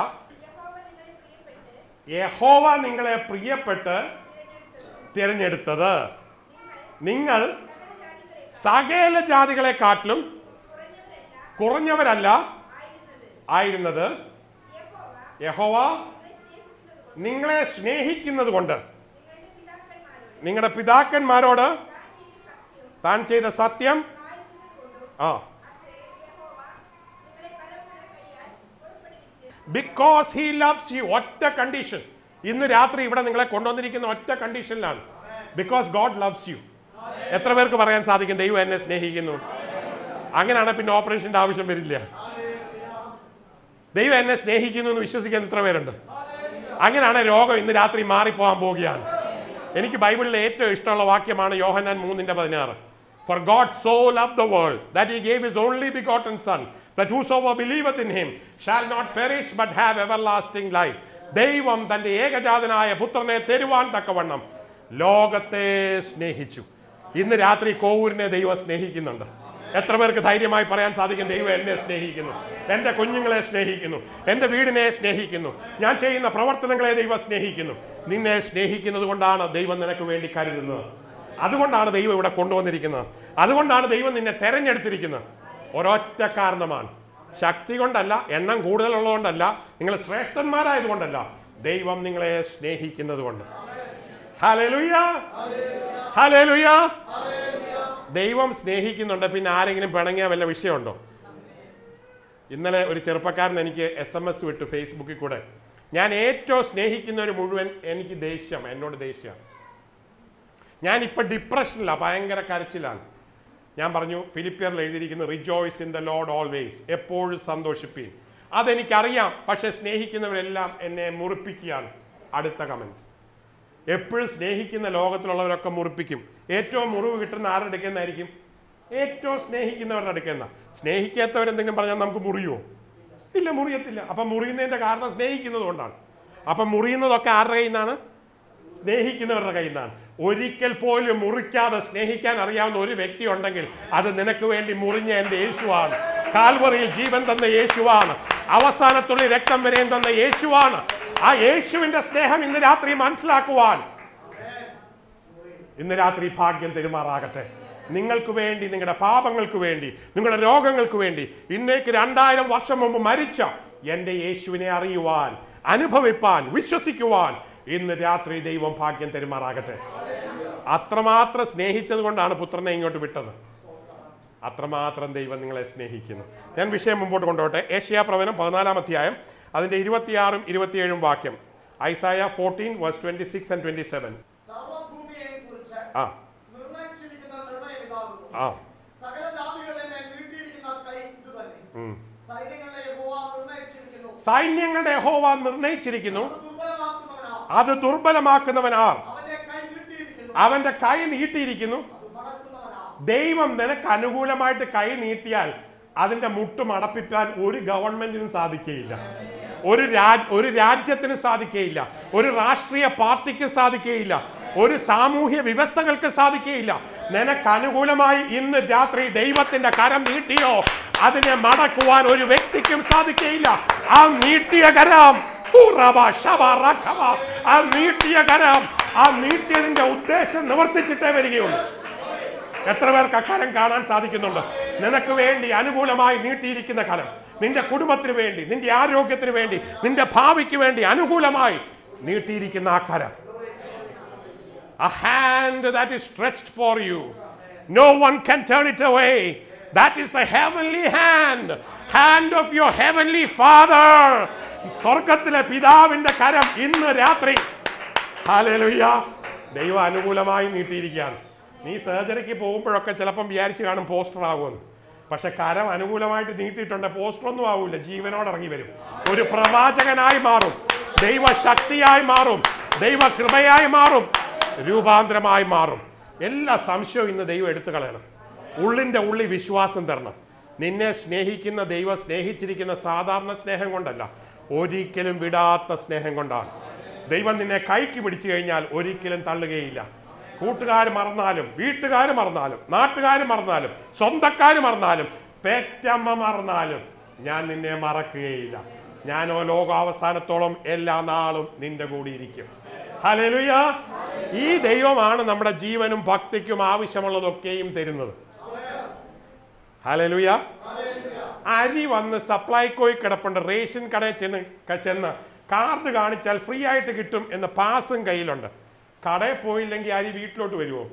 യഹോവ നിങ്ങളെ പ്രിയപ്പെട്ട് യഹോവ നിങ്ങളെ പ്രിയപ്പെട്ട് തിരഞ്ഞെടുത്തത് തിരഞ്ഞെടുത്തത് നിങ്ങൾ സകല ജാതികളെക്കാൾ സകല ജാതികളെക്കാട്ടിലും കുറഞ്ഞവരല്ല കുറഞ്ഞവരല്ല ആയിരുന്നത് ആയിരുന്നത് യഹോവ യഹോവ നിങ്ങളെ സ്നേഹിക്കുന്നത് കൊണ്ട് നിങ്ങളെ സ്നേഹിക്കുന്നത് കൊണ്ട് നിങ്ങളുടെ പിതാക്കന്മാരോട് നിങ്ങളുടെ പിതാക്കന്മാരോട് താൻ ചെയ്ത സത്യം താൻ ചെയ്ത സത്യം കായ്ക്കുന്നത് കൊണ്ടും ആ അത്രേ യഹോവ നിങ്ങളെ ബലമുള്ള കൈയാൽ പുറപ്പെടുവിച്ച് ബിക്കോസ് ഹി ലവ്സ് യു ഒറ്റ കണ്ടീഷൻ ഇന്ന് രാത്രി ഇവിടെ നിങ്ങളെ കൊണ്ടുവന്നിരിക്കുന്ന ഒറ്റ കണ്ടീഷനിലാണ് ബിക്കോസ് ഗോഡ് ലവ്സ് യു എത്ര പേർക്ക് പറയാൻ സാധിക്കും ദൈവം എന്നെ സ്നേഹിക്കുന്നു അങ്ങനെയാണ് പിന്നെ ഓപ്പറേഷന്റെ ആവശ്യം വരില്ല ദൈവം എന്നെ സ്നേഹിക്കുന്നു എന്ന് വിശ്വസിക്കാൻ എത്ര പേരുണ്ട് അങ്ങനെയാണ് രോഗം ഇന്ന് രാത്രി മാറിപ്പോകാൻ പോവുകയാണ് എനിക്ക് ബൈബിളിലെ ഏറ്റവും ഇഷ്ടമുള്ള വാക്യമാണ് യോഹന്നാൻ മൂന്നിന്റെ പതിനാറ് for God so love the world that he gave his only begotten son that whosoever believeth in him shall not perish but have everlasting life ദൈവം തന്റെ ഏകജാതനായ പുത്രനെ തരുവാൻ തക്കവണ്ണം ലോകത്തെ സ്നേഹിച്ചു ഇന്ന് രാത്രി കോവൂരിനെ ദൈവം സ്നേഹിക്കുന്നുണ്ട് എത്ര പേർക്ക് ധൈര്യമായി പറയാൻ സാധിക്കും ദൈവം എന്നെ സ്നേഹിക്കുന്നു എൻ്റെ കുഞ്ഞുങ്ങളെ സ്നേഹിക്കുന്നു എൻ്റെ വീടിനെ സ്നേഹിക്കുന്നു ഞാൻ ചെയ്യുന്ന പ്രവർത്തനങ്ങളെ ദൈവം സ്നേഹിക്കുന്നു നിന്നെ സ്നേഹിക്കുന്നത് കൊണ്ടാണ് ദൈവം നിനക്ക് വേണ്ടി കരുതുന്നത് അതുകൊണ്ടാണ് ദൈവം ഇവിടെ കൊണ്ടുവന്നിരിക്കുന്നത് അതുകൊണ്ടാണ് ദൈവം നിന്നെ തെരഞ്ഞെടുത്തിരിക്കുന്നത് ഒരൊറ്റ കാരണമാണ് ശക്തി കൊണ്ടല്ല എണ്ണം കൂടുതലുള്ളതുകൊണ്ടല്ല നിങ്ങൾ ശ്രേഷ്ഠന്മാരായതുകൊണ്ടല്ല ദൈവം നിങ്ങളെ സ്നേഹിക്കുന്നത് കൊണ്ട് ഹല്ലേലൂയ ഹല്ലേലൂയ ദൈവം സ്നേഹിക്കുന്നുണ്ട് പിന്നെ ആരെങ്കിലും പിണങ്ങിയ വല്ല വിഷയമുണ്ടോ ഇന്നലെ ഒരു ചെറുപ്പക്കാരൻ എനിക്ക് എസ് എം എസ് വിട്ടു ഫേസ്ബുക്കിൽ കൂടെ ഞാൻ ഏറ്റവും സ്നേഹിക്കുന്നവർ മുഴുവൻ എനിക്ക് ദേഷ്യം എന്നോട് ദേഷ്യമാണ് ഞാൻ ഇപ്പൊ ഡിപ്രഷനിലാണ് ഭയങ്കര കരച്ചിലാണ് ഞാൻ പറഞ്ഞു ഫിലിപ്പിയറിൽ എഴുതിയിരിക്കുന്നു rejoice in the Lord always എപ്പോഴും സന്തോഷിപ്പീൻ അതെനിക്കറിയാം പക്ഷെ സ്നേഹിക്കുന്നവരെല്ലാം എന്നെ മുറിപ്പിക്കുകയാണ് അടുത്ത കമന്റ് എപ്പോഴും സ്നേഹിക്കുന്ന ലോകത്തിലുള്ളവരൊക്കെ മുറിപ്പിക്കും ഏറ്റവും മുറിവ് കിട്ടുന്ന ആരുടെ അടുക്കുന്നതായിരിക്കും ഏറ്റവും സ്നേഹിക്കുന്നവരുടെ അടുക്കുന്ന സ്നേഹിക്കാത്തവരെന്തെങ്കിലും പറഞ്ഞാൽ നമുക്ക് മുറിയുമോ ഇല്ല മുറിയത്തില്ല അപ്പം മുറിയുന്നതിന്റെ കാരണം സ്നേഹിക്കുന്നത് കൊണ്ടാണ് അപ്പം മുറിയുന്നതൊക്കെ ആരുടെ കയ്യിൽ നിന്നാണ് സ്നേഹിക്കുന്നവരുടെ കയ്യിൽ നിന്നാണ് ഒരിക്കൽ പോലും മുറിക്കാതെ സ്നേഹിക്കാൻ അറിയാവുന്ന ഒരു വ്യക്തി ഉണ്ടെങ്കിൽ അത് നിനക്ക് വേണ്ടി മുറിഞ്ഞ എന്റെ യേശുവാണ് കാൽവറിയിൽ ജീവൻ തന്ന യേശുവാണ് അവസാനത്തുള്ളി രക്തം വരെയും തന്ന യേശുവാണ് ആ യേശുവിന്റെ സ്നേഹം ഇന്ന് രാത്രി മനസ്സിലാക്കുവാൻ ഇന്ന് രാത്രി ഭാഗ്യം തെരുമാറാകട്ടെ നിങ്ങൾക്ക് വേണ്ടി നിങ്ങളുടെ പാപങ്ങൾക്ക് വേണ്ടി നിങ്ങളുടെ രോഗങ്ങൾക്ക് വേണ്ടി ഇന്നേക്ക് രണ്ടായിരം വർഷം മുമ്പ് മരിച്ച എന്റെ യേശുവിനെ അറിയുവാൻ അനുഭവിപ്പാൻ വിശ്വസിക്കുവാൻ ഇന്ന് രാത്രി ദൈവം ഭാഗ്യം തെരുമാറാകട്ടെ അത്രമാത്രം സ്നേഹിച്ചത് കൊണ്ടാണ് പുത്രനെ ഇങ്ങോട്ട് വിട്ടത് അത്രമാത്രം ദൈവം നിങ്ങളെ സ്നേഹിക്കുന്നു ഞാൻ വിഷയം മുമ്പോട്ട് കൊണ്ടുപോട്ടെ ഏഷ്യാ പ്രവചനം പതിനാലാം അധ്യായം അതിന്റെ ഇരുപത്തിയാറും ഇരുപത്തിയേഴും വാക്യം Isaiah fourteen verse twenty six and twenty seven സർവഭൂമിയെയും കുറിച്ച് ആ നിർണയിച്ചിരിക്കുന്ന നിർണയം ഇതാകുന്നു ആ സകല ജാതികളുടെ മേൽ നീട്ടിയിരിക്കുന്ന കൈ ഇത് തന്നെ ഉം. സൈന്യങ്ങളുടെ യഹോവ നിർണയിച്ചിരിക്കുന്നു സൈന്യങ്ങളുടെ ഹോവ നിർണയിച്ചിരിക്കുന്നു അത് ദുർബലമാക്കുന്നവനാ അത് ദുർബലമാക്കുന്നവൻ ആർ അവന്റെ അവന്റെ കൈ നീട്ടിയിരിക്കുന്നു അത് മടക്കുന്നവനാ ദൈവം നിനക്ക് അനുകൂലമായിട്ട് കൈ നീട്ടിയാൽ അതിന്റെ മുട്ട് മടപ്പിക്കാൻ ഒരു ഗവൺമെന്റിനും സാധിക്കുകയില്ല ഒരു രാജ് ഒരു രാജ്യത്തിന് സാധിക്കുകയില്ല ഒരു രാഷ്ട്രീയ പാർട്ടിക്ക് സാധിക്കുകയില്ല ഒരു സാമൂഹ്യ വ്യവസ്ഥകൾക്ക് സാധിക്കുകയില്ല നിനക്ക് അനുകൂലമായി ഇന്ന് രാത്രി ദൈവത്തിന്റെ കരം നീട്ടിയോ അതിനെ മടക്കുവാൻ ഒരു വ്യക്തിക്കും സാധിക്കുകയില്ല ആ നീട്ടിയ കരം ഉറവ, ശവ, റഖവ, ആ നീട്ടിയ കരം ആ നീട്ടിയതിന്റെ ഉദ്ദേശം നിവർത്തിച്ചിട്ടേ വരികയുള്ളൂ എത്ര പേർക്ക് അക്കാലം കാണാൻ സാധിക്കുന്നുണ്ട് നിനക്ക് വേണ്ടി അനുകൂലമായി നീട്ടിയിരിക്കുന്ന കലം നിന്റെ കുടുംബത്തിന് വേണ്ടി നിന്റെ ആരോഗ്യത്തിന് വേണ്ടി നിന്റെ ഭാവിക്ക് വേണ്ടി അനുകൂലമായി നീട്ടിയിരിക്കുന്ന ആ കരം a hand that is stretched for you. No one can turn it away. That is the heavenly hand. Hand of your heavenly Father. സ്വർഗത്തിലെ പിതാവിന്റെ കരം ഇന്ന് രാത്രി ഹാലേലുയ്യ ദൈവം അനുകൂലമായി നീട്ടിയിരിക്കുകയാണ് നീ സർജറിക്ക് പോകുമ്പോഴൊക്കെ ചിലപ്പം വിചാരിച്ച് കാണും പോസ്റ്റർ ആകുമെന്ന് പക്ഷെ കരം അനുകൂലമായിട്ട് നീട്ടിയിട്ടുണ്ട് പോസ്റ്റർ ഒന്നും ആവൂല ജീവനോട് ഇറങ്ങി വരും ഒരു പ്രവാചകനായി മാറും ദൈവശക്തിയായി മാറും ദൈവ കൃപയായി മാറും രൂപാന്തരമായി മാറും എല്ലാ സംശയവും ഇന്ന് ദൈവം എടുത്തു കളയണം ഉള്ളിന്റെ ഉള്ളി വിശ്വാസം തരണം നിന്നെ സ്നേഹിക്കുന്ന ദൈവം സ്നേഹിച്ചിരിക്കുന്ന സാധാരണ സ്നേഹം കൊണ്ടല്ല ഒരിക്കലും വിടാത്ത സ്നേഹം കൊണ്ടാണ് ദൈവം നിന്നെ കൈക്ക് പിടിച്ചു കഴിഞ്ഞാൽ ഒരിക്കലും തള്ളുകയില്ല കൂട്ടുകാർ മറന്നാലും വീട്ടുകാർ മറന്നാലും നാട്ടുകാർ മറന്നാലും സ്വന്തക്കാർ മറന്നാലും പെറ്റമ്മ മറന്നാലും ഞാൻ നിന്നെ മറക്കുകയില്ല ഞാനോ ലോകാവസാനത്തോളം എല്ലാ നാളും നിന്റെ കൂടി ഇരിക്കും ഹല്ലേലൂയ ഈ ദൈവമാണ് നമ്മുടെ ജീവനും ഭക്തിക്കും ആവശ്യമുള്ളതൊക്കെയും തരുന്നത് ഹല്ലേലൂയ അരി വന്ന് സപ്ലൈകോയിൽ കിടപ്പുണ്ട് റേഷൻ കടയിൽ ചെന്ന് ക- ചെന്ന് കാർഡ് കാണിച്ചാൽ ഫ്രീ ആയിട്ട് കിട്ടും എന്ന പാസും കയ്യിലുണ്ട് കടയിൽ പോയില്ലെങ്കിൽ അരി വീട്ടിലോട്ട് വരുമോ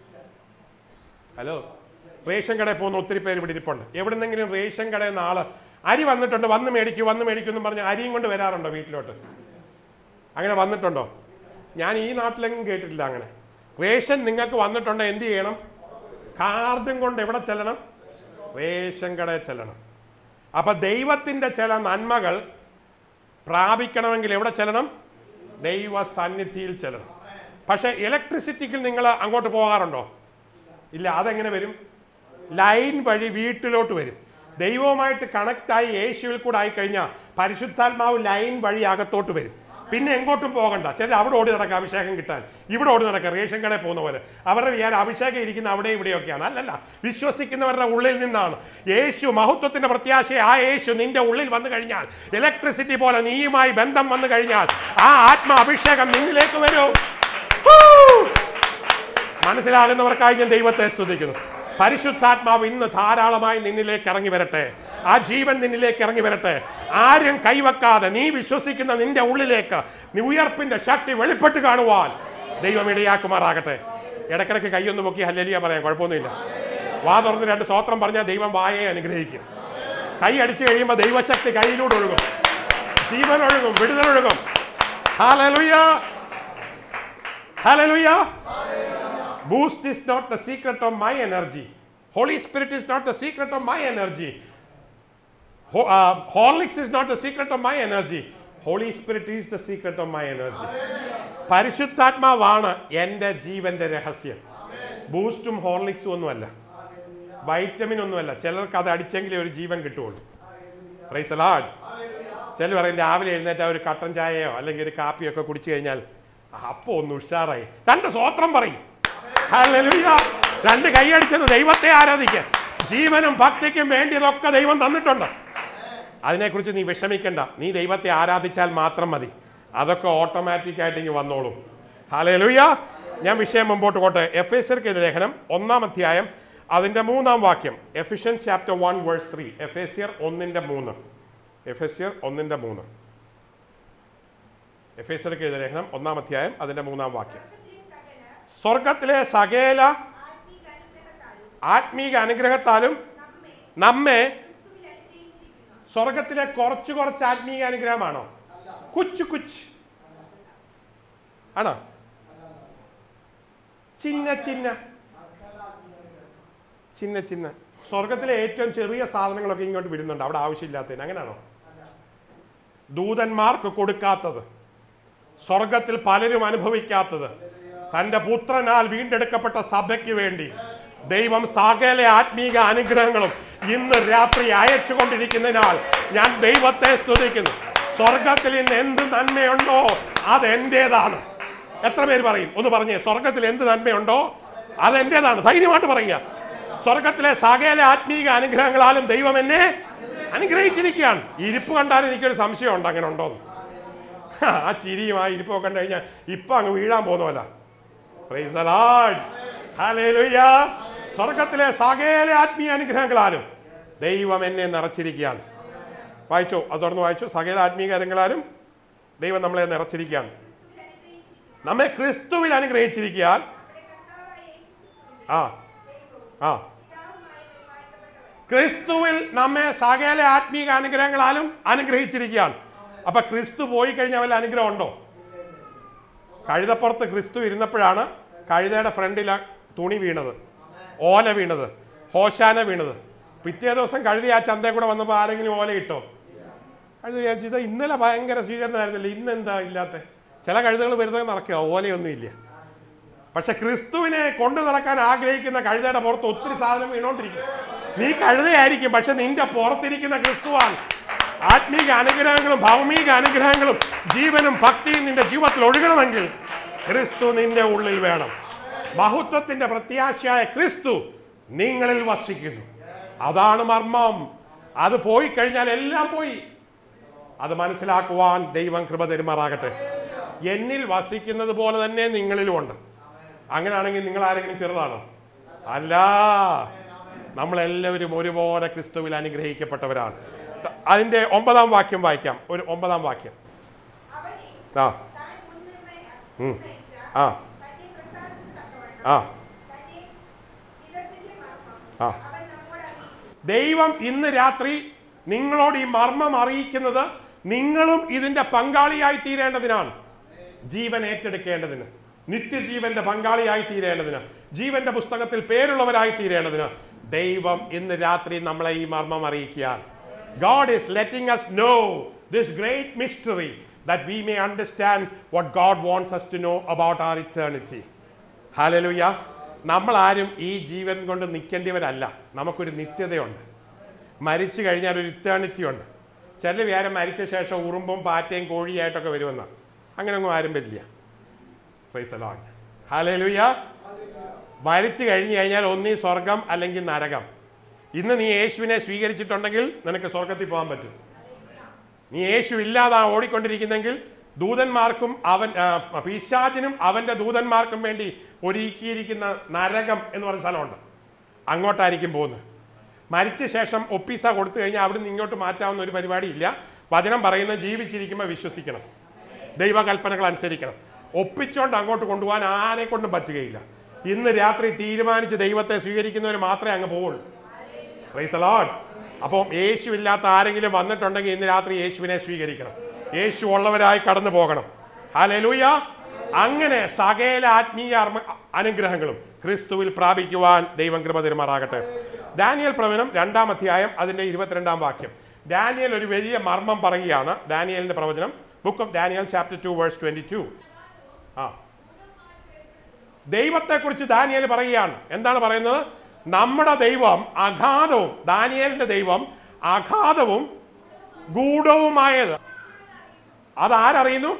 ഹലോ റേഷൻ കടയിൽ പോകുന്ന ഒത്തിരി പേര് ഇവിടെ ഇരിപ്പുണ്ട് എവിടുന്നെങ്കിലും റേഷൻ കടയിൽ നിന്ന് ആള് അരി വന്നിട്ടുണ്ട് വന്ന് മേടിക്കൂ വന്ന് മേടിക്കൂ എന്നും പറഞ്ഞ് അരിയും കൊണ്ട് വരാറുണ്ടോ വീട്ടിലോട്ട് അങ്ങനെ വന്നിട്ടുണ്ടോ ഞാൻ ഈ നാട്ടിലെങ്കിലും കേട്ടിട്ടില്ല അങ്ങനെ റേഷൻ നിങ്ങൾക്ക് വന്നിട്ടുണ്ടോ എന്ത് ചെയ്യണം കാർഡും കൊണ്ട് എവിടെ ചെല്ലണം റേഷൻ കടയിൽ ചെല്ലണം അപ്പൊ ദൈവത്തിന്റെ ചില നന്മകൾ പ്രാപിക്കണമെങ്കിൽ എവിടെ ചെല്ലണം ദൈവ സന്നിധിയിൽ ചെല്ലണം പക്ഷെ ഇലക്ട്രിസിറ്റിക്ക് നിങ്ങൾ അങ്ങോട്ട് പോകാറുണ്ടോ ഇല്ല അതെങ്ങനെ വരും ലൈൻ വഴി വീട്ടിലോട്ട് വരും ദൈവവുമായിട്ട് കണക്റ്റായി യേശുവിൽ കൂടെ ആയി കഴിഞ്ഞാൽ പരിശുദ്ധാത്മാവ് ലൈൻ വഴി അകത്തോട്ട് വരും പിന്നെ എങ്ങോട്ടും പോകണ്ട ചില അവിടെ ഓടി നടക്കുക അഭിഷേകം കിട്ടാൻ ഇവിടെ ഓടി നടക്കുക റേഷൻ കടയിൽ പോകുന്ന പോലെ അവരുടെ വിചാരം അഭിഷേകം ഇരിക്കുന്ന അവിടെ ഇവിടെയൊക്കെയാണ് അല്ലല്ല വിശ്വസിക്കുന്നവരുടെ ഉള്ളിൽ നിന്നാണ് യേശു മഹത്വത്തിന്റെ പ്രത്യാശ ആ യേശു നിന്റെ ഉള്ളിൽ വന്നു കഴിഞ്ഞാൽ ഇലക്ട്രിസിറ്റി പോലെ നീയുമായി ബന്ധം വന്നു കഴിഞ്ഞാൽ ആ ആത്മ അഭിഷേകം നിന്നിലേക്ക് വരും Woo! മനസ്സിലാകുന്നവർക്കായി ഞാൻ ദൈവത്തെ സ്തുതിക്കുന്നു പരിശുദ്ധാത്മാവ് ഇന്ന് ധാരാളമായി നിന്നിലേക്ക് ഇറങ്ങി വരട്ടെ ആ ജീവൻ നിന്നിലേക്ക് ഇറങ്ങി വരട്ടെ ആരും കൈവെക്കാതെ നീ വിശ്വസിക്കുന്ന നിന്റെ ഉള്ളിലേക്ക് നീ ഉയർപ്പിന്റെ ശക്തി വെളിപ്പെട്ട് കാണുവാൻ ദൈവം ഇടയാക്കുമാറാകട്ടെ ഇടക്കിടക്ക് കൈയൊന്ന് പൊക്കി ഹല്ലലിയ പറയാം കുഴപ്പമൊന്നുമില്ല വാ തുറന്ന് രണ്ട് സ്വത്രം പറഞ്ഞാൽ ദൈവം വായയെ അനുഗ്രഹിക്കും കൈ അടിച്ചു കഴിയുമ്പോൾ ദൈവശക്തി കയ്യിലൂടെ ഒഴുകും ജീവൻ ഒഴുകും വിടുതലൊഴുകും ഹാലലുയ്യ Hallelujah. Boost is not the secret of my energy. Holy Spirit is not the secret of my energy. Ho- uh, Horlicks is not the secret of my energy. Holy Spirit is the secret of my energy. പരിശുദ്ധാത്മാവാണ് എൻ്റെ ജീവന്റെ രഹസ്യം ബൂസ്റ്റും ഹോർലിക്സും ഒന്നുമല്ല വൈറ്റമിൻ ഒന്നുമല്ല ചിലർക്ക് അത് അടിച്ചെങ്കിലേ ഒരു ജീവൻ കിട്ടുള്ളൂ പ്രൈസ് അലാഡ് ചിലർ പറയും രാവിലെ എഴുന്നേറ്റ് ഒരു കട്ടൻ ചായയോ അല്ലെങ്കിൽ ഒരു കാപ്പിയോ ഒക്കെ കുടിച്ചു കഴിഞ്ഞാൽ അപ്പൊ ഒന്ന് ഉഷാറായി രണ്ട് സ്വോത്രം പറയും ഹല്ലേലൂയ. രണ്ട് കൈയടിച്ചെന്ന് ദൈവത്തെ ആരാധിക്കുക ജീവനും ഭക്തിക്കും വേണ്ടിയതൊക്കെ ദൈവം തന്നിട്ടുണ്ട് അതിനെക്കുറിച്ച് നീ വിഷമിക്കണ്ട നീ ദൈവത്തെ ആരാധിച്ചാൽ മാത്രം മതി അതൊക്കെ ഓട്ടോമാറ്റിക് ആയിട്ട് ഇങ്ങ് വന്നോളും ഹല്ലേലൂയ ഞാൻ വിഷയം മുമ്പോട്ട് പോട്ടെ എഫ് എസ് ലേഖനം ഒന്നാം അധ്യായം അതിന്റെ മൂന്നാം വാക്യം Ephesian chapter one verse three എഫ് എസിയർ ഒന്നിന്റെ മൂന്ന് എഫ് എസിയർ ഒന്നിന്റെ മൂന്ന് എഫ് എസ് ലേഖനം ഒന്നാം അധ്യായം അതിന്റെ മൂന്നാം വാക്യം സ്വർഗ്ഗത്തിലെ സകല സ്വർഗത്തിലെ സകല ആത്മീക അനുഗ്രഹത്താലും ആത്മീക അനുഗ്രഹത്താലും നമ്മെ നമ്മെ ക്രിസ്തുവിൽ അനുഗ്രഹിച്ചിരിക്കുന്നു സ്വർഗത്തിലെ കുറച്ച് കുറച്ച് ആത്മീയ അനുഗ്രഹമാണോ കുച്ചു കുച്ച് ആണോ ചിന്ന ചിന്ന ചിന്ന ചിന്ന സ്വർഗത്തിലെ ഏറ്റവും ചെറിയ സാധനങ്ങളൊക്കെ ഇങ്ങോട്ട് വിടുന്നുണ്ട് അവിടെ ആവശ്യമില്ലാത്തതിന് അങ്ങനെയാണോ ദൂതന്മാർക്ക് കൊടുക്കാത്തത് സ്വർഗത്തിൽ പലരും അനുഭവിക്കാത്തത് തന്റെ പുത്രനാൽ വീണ്ടെടുക്കപ്പെട്ട സഭയ്ക്ക് വേണ്ടി ദൈവം സകല ആത്മീക അനുഗ്രഹങ്ങളും ഇന്ന് രാത്രി അയച്ചുകൊണ്ടിരിക്കുന്നതിനാൽ ഞാൻ ദൈവത്തെ സ്തുതിക്കുന്നു സ്വർഗത്തിൽ ഇന്ന് എന്ത് നന്മയുണ്ടോ അത് എന്റേതാണ് എത്ര പേര് പറയും ഒന്ന് പറഞ്ഞേ സ്വർഗത്തിൽ എന്ത് നന്മയുണ്ടോ അത് എന്റേതാണ് ധൈര്യമായിട്ട് പറയുക സ്വർഗത്തിലെ സകല ആത്മീക അനുഗ്രഹങ്ങളാലും ദൈവം എന്നെ അനുഗ്രഹിച്ചിരിക്കുകയാണ് ഇരിപ്പ് കണ്ടാൽ എനിക്കൊരു സംശയമുണ്ട് അങ്ങനെ ഉണ്ടോന്ന് ആ ചിരിയും ആ ഇരിപ്പൊക്കെ കണ്ടു കഴിഞ്ഞാൽ ഇപ്പൊ അങ്ങ് വീഴാൻ പോകുന്നവല്ല Praise the Lord. Hallelujah. സ്വർഗത്തിലെ സകല ആത്മീയ അനുഗ്രഹങ്ങളാലും ദൈവം എന്നെ നിറച്ചിരിക്കുകയാണ് വായിച്ചോ അത് തുറന്ന് വായിച്ചു സകല ആത്മീയ കാര്യങ്ങളാലും ദൈവം നമ്മളെ നിറച്ചിരിക്കുകയാണ് നമ്മെ ക്രിസ്തുവിൽ അനുഗ്രഹിച്ചിരിക്കാൻ നമ്മുടെ കർത്താവായ യേശു ആ ആ പിതാവുമായി വാഴ്ത്തപ്പെട്ടവൻ ക്രിസ്തുവിൽ നമ്മെ സകല ആത്മീക അനുഗ്രഹങ്ങളാലും അനുഗ്രഹിച്ചിരിക്കുകയാണ് അപ്പൊ ക്രിസ്തു പോയി കഴിഞ്ഞാൽ വല്ല അനുഗ്രഹം ഉണ്ടോ കഴുതപ്പുറത്ത് ക്രിസ്തു ഇരുന്നപ്പോഴാണ് കഴുതയുടെ ഫ്രണ്ടിൽ തുണി വീണത് ഓല വീണത് ഹോശാന വീണത് പിറ്റേ ദിവസം കഴുതി ആ ചന്തയിൽ കൂടെ വന്നപ്പോൾ ആരെങ്കിലും ഓല ഇട്ടോ കഴുത വിചാരിച്ചു ഇത് ഇന്നലെ ഭയങ്കര സ്വീകരണമായിരുന്നില്ല ഇന്ന് എന്താ ഇല്ലാത്ത ചില കഴുതകൾ വെറുതെ നടക്കുക ഓലയൊന്നും ഇല്ല പക്ഷെ ക്രിസ്തുവിനെ കൊണ്ടു നടക്കാൻ ആഗ്രഹിക്കുന്ന കഴുതയുടെ പുറത്ത് ഒത്തിരി സാധനം വീണോണ്ടിരിക്കും നീ കഴുതയായിരിക്കും പക്ഷെ നിന്റെ പുറത്തിരിക്കുന്ന ക്രിസ്തുവാൻ ആത്മീക അനുഗ്രഹങ്ങളും ഭൗമിക അനുഗ്രഹങ്ങളും ജീവനും ഭക്തിയും നിന്റെ ജീവിതത്തിൽ ഒഴുകണമെങ്കിൽ ക്രിസ്തു നിന്റെ ഉള്ളിൽ വേണം മഹത്വത്തിന്റെ പ്രത്യാശയായ ക്രിസ്തു നിങ്ങളിൽ വസിക്കുന്നു അതാണ് മർമ്മം അത് പോയി കഴിഞ്ഞാൽ എല്ലാം പോയി അത് മനസ്സിലാക്കുവാൻ ദൈവം കൃപ തരുമാറാകട്ടെ എന്നിൽ വസിക്കുന്നത് പോലെ തന്നെ നിങ്ങളിലുമുണ്ട് അങ്ങനെയാണെങ്കിൽ നിങ്ങൾ ആരെങ്കിലും ചെറുതാണോ അല്ല നമ്മളെല്ലാവരും ഒരുപോലെ ക്രിസ്തുവിൽ അനുഗ്രഹിക്കപ്പെട്ടവരാണ് ത- അതിന്റെ ഒമ്പതാം വാക്യം വായിക്കാം ഒരു ഒമ്പതാം വാക്യം അവനെ ആ താൻ മുൻനിർണയ ഉം. നിർണയിച്ച ആ തന്റെ പ്രസാദത്തിന് തക്കവണ്ണം ആ തന്റെ ഹിതത്തിന്റെ മർമ്മം ആ. അവൻ നമ്മോട് അറിയിച്ചു ദൈവം ഇന്ന് രാത്രി നിങ്ങളോട് ഈ മർമ്മം അറിയിക്കുന്നത് നിങ്ങളും ഇതിന്റെ പങ്കാളിയായി തീരേണ്ടതിനാണ് ജീവൻ ഏറ്റെടുക്കേണ്ടതിന് നിത്യജീവന്റെ പങ്കാളിയായി തീരേണ്ടതിന് ജീവന്റെ പുസ്തകത്തിൽ പേരുള്ളവരായി തീരേണ്ടതിന് ദൈവം ഇന്ന് രാത്രി നമ്മളെ ഈ മർമ്മം അറിയിക്കുകയാണ് God is letting us know this great mystery that we may understand what God wants us to know about our eternity. Hallelujah നമ്മൾ ആരും ഈ ജീവൻ കൊണ്ട് നിൽക്കേണ്ടിവരല്ല നമുക്കൊരു നിത്യതയുണ്ട് മരിച്ചു കഴിഞ്ഞാൽ ഒരു ഇറ്റേണിറ്റി ഉണ്ട് ചില വിചാരം മരിച്ച ശേഷം ഉറുമ്പും പാറ്റയും കോഴിയായിട്ടൊക്കെ വരുമെന്ന് അങ്ങനെയൊന്നും ആരും വരില്ല ഹാലലുയ മരിച്ചു കഴിഞ്ഞു കഴിഞ്ഞാൽ ഒന്നീ സ്വർഗം അല്ലെങ്കിൽ നരകം ഇന്ന് നീ യേശുവിനെ സ്വീകരിച്ചിട്ടുണ്ടെങ്കിൽ നിനക്ക് സ്വർഗത്തിൽ പോകാൻ പറ്റും നീ യേശു ഇല്ലാതെ ഓടിക്കൊണ്ടിരിക്കുന്നെങ്കിൽ ദൂതന്മാർക്കും അവൻ ആ, പിശാചിനും അവന്റെ ദൂതന്മാർക്കും വേണ്ടി ഒരുക്കിയിരിക്കുന്ന നരകം എന്ന് പറയുന്ന സ്ഥലമുണ്ട് അങ്ങോട്ടായിരിക്കും പോകുന്നത് മരിച്ച ശേഷം ഒപ്പീസ കൊടുത്തു കഴിഞ്ഞാൽ അവിടുന്ന് ഇങ്ങോട്ട് മാറ്റാവുന്ന ഒരു പരിപാടിയില്ല വചനം പറയുന്ന ജീവിച്ചിരിക്കുമ്പോൾ വിശ്വസിക്കണം ദൈവകൽപ്പനകൾ അനുസരിക്കണം ഒപ്പിച്ചോണ്ട് അങ്ങോട്ട് കൊണ്ടുപോകാൻ ആരെ കൊണ്ടും പറ്റുകയില്ല ഇന്ന് രാത്രി തീരുമാനിച്ച് ദൈവത്തെ സ്വീകരിക്കുന്നവർ മാത്രമേ അങ്ങ് പോവുള്ളൂ പ്രൈസ് ലോഡ് അപ്പോൾ യേശു ഇല്ലാത്ത ആരെങ്കിലും വന്നിട്ടുണ്ടെങ്കിൽ ഇന്ന് രാത്രി യേശുവിനെ സ്വീകരിക്കണം യേശു ഉള്ളവരായി കടന്നു പോകണം ഹാലലൂയ അങ്ങനെ സകല ആത്മീയ അർമ്മ- അനുഗ്രഹങ്ങളും ക്രിസ്തുവിൽ പ്രാപിക്കുവാൻ ദൈവം കൃപ തരുമാറാകട്ടെ ഡാനിയൽ പ്രവചനം രണ്ടാം അധ്യായം അതിന്റെ ഇരുപത്തിരണ്ടാം വാക്യം ഡാനിയൽ ഒരു വലിയ മർമ്മം പറയുകയാണ് ഡാനിയലിന്റെ പ്രവചനം book of Daniel chapter two verse twenty two ആ ദൈവത്തെക്കുറിച്ച് ദാനിയേൽ പറയുകയാണ് എന്താണ് പറയുന്നത് നമ്മുടെ ദൈവം അഗാധവും ദാനിയേലിന്റെ ദൈവം അഗാധവും ഗൂഢവുമായത് അതാരറിയുന്നു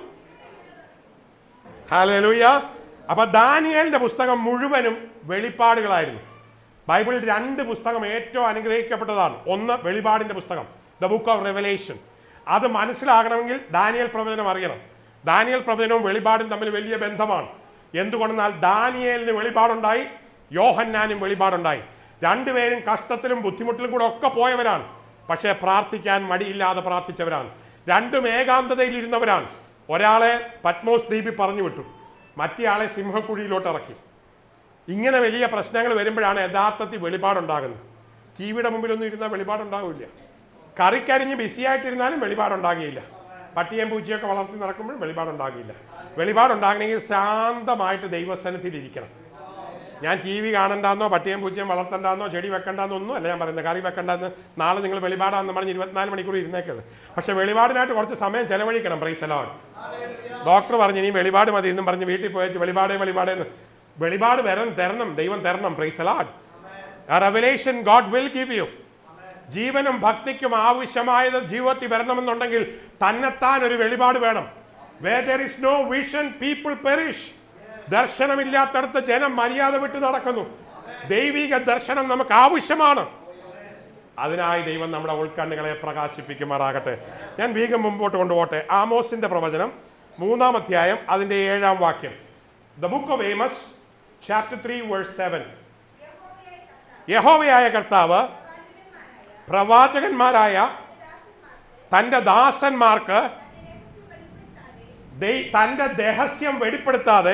ഹാലലൂയ അപ്പൊ ദാനിയേലിന്റെ പുസ്തകം മുഴുവനും വെളിപ്പാടുകളായിരുന്നു ബൈബിളിൽ രണ്ട് പുസ്തകം ഏറ്റവും അനുഗ്രഹിക്കപ്പെട്ടതാണ് ഒന്ന് വെളിപാടിന്റെ പുസ്തകം ദ ബുക്ക് ഓഫ് റെവലേഷൻ അത് മനസ്സിലാകണമെങ്കിൽ ദാനിയൽ പ്രവചനം അറിയണം ദാനിയൽ പ്രവചനവും വെളിപാടും തമ്മിൽ വലിയ ബന്ധമാണ് എന്തുകൊണ്ടെന്നാൽ ദാനിയേലിന് വെളിപാടുണ്ടായി യോഹന്നാനും വെളിപാടുണ്ടായി രണ്ടുപേരും കഷ്ടത്തിലും ബുദ്ധിമുട്ടിലും കൂടെ ഒക്കെ പോയവരാണ് പക്ഷേ പ്രാർത്ഥിക്കാൻ മടിയില്ലാതെ പ്രാർത്ഥിച്ചവരാണ് രണ്ടും ഏകാന്തതയിൽ ഇരുന്നവരാണ് ഒരാളെ പത്മോസ് ദ്വീപിൽ പറഞ്ഞു വിട്ടു മറ്റേയാളെ സിംഹക്കുഴിയിലോട്ട് ഇറക്കി ഇങ്ങനെ വലിയ പ്രശ്നങ്ങൾ വരുമ്പോഴാണ് യഥാർത്ഥത്തിൽ വെളിപാടുണ്ടാകുന്നത് ടി വിയുടെ മുമ്പിലൊന്നും ഇരുന്നാൽ വെളിപാടുണ്ടാകില്ല കറിക്കരിഞ്ഞ് ബിസിയായിട്ടിരുന്നാലും വെളിപാടുണ്ടാകുകയില്ല പട്ടിയും പൂച്ചയൊക്കെ വളർത്തി നടക്കുമ്പോൾ വെളിപാടുണ്ടാകില്ല വെളിപാടുണ്ടാകണമെങ്കിൽ ശാന്തമായിട്ട് ദൈവസനത്തിൽ ഇരിക്കണം ഞാൻ ടി വി കാണണ്ടെന്നോ പട്ടിയും പൂച്ചയും വളർത്തണ്ടെന്നോ ചെടി വെക്കണ്ടെന്നോ ഒന്നും അല്ല ഞാൻ പറയുന്നത് കറി വെക്കണ്ടെന്ന് നാളെ നിങ്ങൾ വെളിപാടാന്ന് പറഞ്ഞ് ഇരുപത്തിനാല് മണിക്കൂർ ഇരുന്നേക്കത് പക്ഷെ വെളിപാടിനായിട്ട് കുറച്ച് സമയം ചെലവഴിക്കണം പ്രൈസലോൺ ഡോക്ടർ പറഞ്ഞു ഇനി വെളിപാട് മതി എന്നും പറഞ്ഞ് വീട്ടിൽ പോയച്ച് വെളിപാടേ വെളിപാടേ എന്ന് വെളിപാട് വരണം തരണം ദൈവം തരണം praise the Lord revelation God will give you ജീവനും ഭക്തിക്കും ആവശ്യമായത് ജീവിതത്തിൽ വരണമെന്നുണ്ടെങ്കിൽ തന്നെത്താൻ ഒരു വെളിപാട് വേണം where there is no vision people perish ദർശനമില്ലാത്തടത്ത് ജനം മര്യാദ വിട്ട് നടക്കുന്നു ദൈവിക ദർശനം നമുക്ക് ആവശ്യമാണ് അതിനായി ദൈവം നമ്മുടെ ഉൾക്കണ്ണുകളെ പ്രകാശിപ്പിക്കുമാറാകട്ടെ ഞാൻ വേഗം മുമ്പോട്ട് കൊണ്ടുപോട്ടെ ആമോസിന്റെ പ്രവചനം മൂന്നാം അധ്യായം അതിന്റെ ഏഴാം വാക്യം the book of Amos chapter three verse seven യഹോവയായ കർത്താവ് യഹോവയായ കർത്താവ് പ്രവാചകന്മാരായ പ്രവാചകന്മാരായ തന്റെ ദാസന്മാർക്ക് തന്റെ രഹസ്യം വെളിപ്പെടുത്താതെ ദൈ- തന്റെ രഹസ്യം വെളിപ്പെടുത്താതെ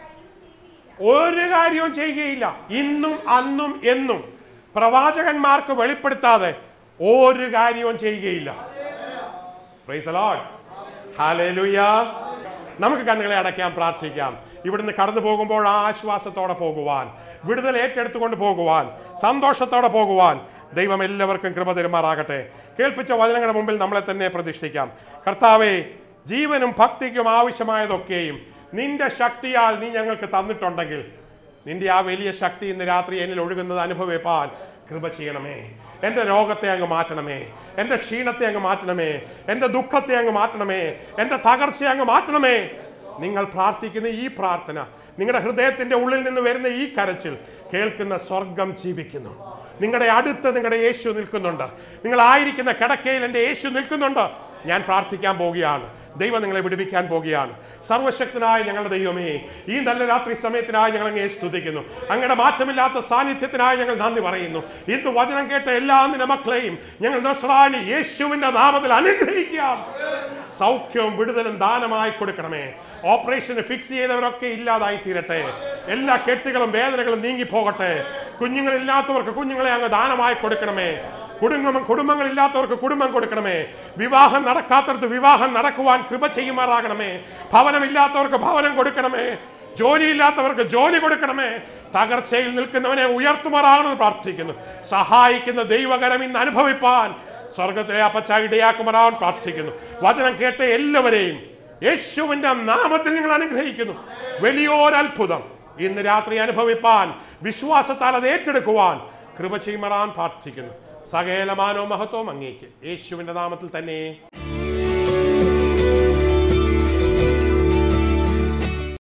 ഒരു കാര്യവും ഒരു കാര്യവും ചെയ്യുകയില്ല ചെയ്യുകയില്ല ഇന്നും അന്നും എന്നും പ്രവാചകന്മാർക്ക് വെളിപ്പെടുത്താതെ ഒരു കാര്യവും ചെയ്യുകയില്ല Praise the Lord. Hallelujah. നമുക്ക് കണ്ണുകളെ അടയ്ക്കാം പ്രാർത്ഥിക്കാം ഇവിടുന്ന് കടന്നു പോകുമ്പോൾ ആ ആശ്വാസത്തോടെ പോകുവാൻ വിടുതൽ ഏറ്റെടുത്തുകൊണ്ട് പോകുവാൻ സന്തോഷത്തോടെ പോകുവാൻ ദൈവം എല്ലാവർക്കും കൃപ തരുമാറാകട്ടെ കേൾപ്പിച്ച വചനങ്ങളുടെ മുമ്പിൽ നമ്മളെ തന്നെ പ്രതിഷ്ഠിക്കാം കർത്താവെ ജീവനും ഭക്തിക്കും ആവശ്യമായതൊക്കെയും നിന്റെ ശക്തിയാൽ നീ ഞങ്ങൾക്ക് തന്നിട്ടുണ്ടെങ്കിൽ നിന്റെ ആ വലിയ ശക്തി ഇന്ന് രാത്രി എന്നിൽ ഒഴുകുന്നത് അനുഭവിപ്പാൻ കൃപ ചെയ്യണമേ എൻ്റെ രോഗത്തെ അങ്ങ് മാറ്റണമേ എൻ്റെ ക്ഷീണത്തെ അങ്ങ് മാറ്റണമേ എൻ്റെ ദുഃഖത്തെ അങ്ങ് മാറ്റണമേ എൻ്റെ തകർച്ചയെ അങ്ങ് മാറ്റണമേ നിങ്ങൾ പ്രാർത്ഥിക്കുന്ന ഈ പ്രാർത്ഥന നിങ്ങളുടെ ഹൃദയത്തിന്റെ ഉള്ളിൽ നിന്ന് വരുന്ന ഈ കരച്ചിൽ കേൾക്കുന്ന സ്വർഗം ജീവിക്കുന്നു നിങ്ങളുടെ അടുത്ത് നിങ്ങളുടെ യേശു നിൽക്കുന്നുണ്ട് നിങ്ങളായിരിക്കുന്ന കിടക്കയിൽ എൻ്റെ യേശു നിൽക്കുന്നുണ്ട് ഞാൻ പ്രാർത്ഥിക്കാൻ പോവുകയാണ് ദൈവം നിങ്ങളെ വിടുവിക്കാൻ പോകുകയാണ് സർവശക്തനായ ഞങ്ങളുടെ ദൈവമേ ഈ നല്ല രാത്രി സമയത്തിനായി ഞങ്ങൾ അങ്ങേ സ്തുതിക്കുന്നു അങ്ങയുടെ മാറ്റമില്ലാത്ത സാന്നിധ്യത്തിനായി ഞങ്ങൾ നന്ദി പറയുന്നു ഇന്ന് വചനം കേട്ട എല്ലാ നിന്റെ മക്കളെയും ഞങ്ങൾ നസ്രാനി യേശുവിന്റെ നാമത്തിൽ അനുഗ്രഹിക്കാം സൗഖ്യവും വിടുതലും ദാനമായി കൊടുക്കണമേ ഓപ്പറേഷന് ഫിക്സ് ചെയ്തവരൊക്കെ ഇല്ലാതായി തീരട്ടെ എല്ലാ കെട്ടുകളും വേദനകളും നീങ്ങിപ്പോകട്ടെ കുഞ്ഞുങ്ങളില്ലാത്തവർക്ക് കുഞ്ഞുങ്ങളെ അങ്ങ് ദാനമായി കൊടുക്കണമേ കുടുംബം കുടുംബങ്ങളില്ലാത്തവർക്ക് കുടുംബം കൊടുക്കണമേ വിവാഹം നടക്കാത്തവർക്ക് വിവാഹം നടക്കുവാൻ കൃപ ചെയ്യുമാറാകണമേ ഭവനമില്ലാത്തവർക്ക് ഭവനം കൊടുക്കണമേ ജോലിയില്ലാത്തവർക്ക് ജോലി കൊടുക്കണമേ തകർച്ചയിൽ നിൽക്കുന്നവനെ ഉയർത്തുമാറാകണമെന്ന് പ്രാർത്ഥിക്കുന്നു സഹായിക്കുന്ന ദൈവകരം ഇന്ന് അനുഭവിപ്പാൻ സ്വർഗത്തിലെ അപ്പച്ച ഇടയാക്കുമാറാൻ പ്രാർത്ഥിക്കുന്നു വചനം കേട്ട എല്ലാവരെയും യേശുവിന്റെ നാമത്തിൽ നിങ്ങൾ അനുഗ്രഹിക്കുന്നു വലിയൊരത്ഭുതം ഇന്ന് രാത്രി അനുഭവിപ്പാൻ വിശ്വാസത്താൽ അത് ഏറ്റെടുക്കുവാൻ കൃപ ചെയ്യുമാറാൻ പ്രാർത്ഥിക്കുന്നു സകലമാനോ മഹത്വം അങ്ങേക്ക് യേശുവിന്റെ നാമത്തിൽ തന്നെ